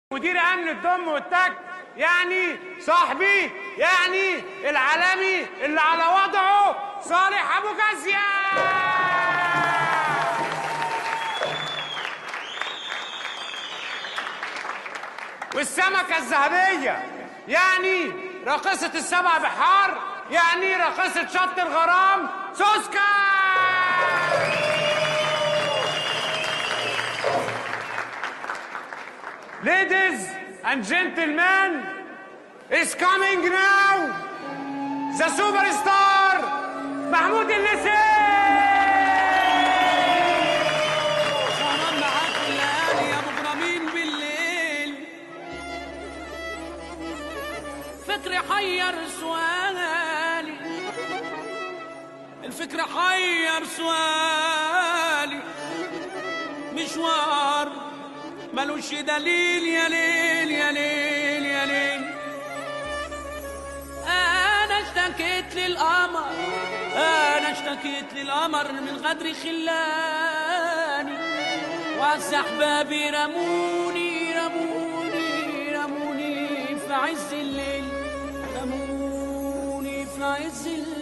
مدير امن الدم والتك يعني صاحبي يعني العالمي اللي على وضعه صالح ابو جازيه والسمكه الذهبيه يعني راقصه السبع بحار يعني راقصه شط الغرام سوسكا Ladies and gentlemen, is coming now the superstar محمود الليثي سهران معاك الليالي يا مغرمين بالليل فكري حير سؤالي الفكرة حير سؤالي مشوار ملوش دليل يا ليل يا ليل يا ليل انا اشتكيت للقمر انا اشتكيت للقمر من غدر خلاني والسحبابي رموني رموني رموني في عز الليل رموني في عز الليل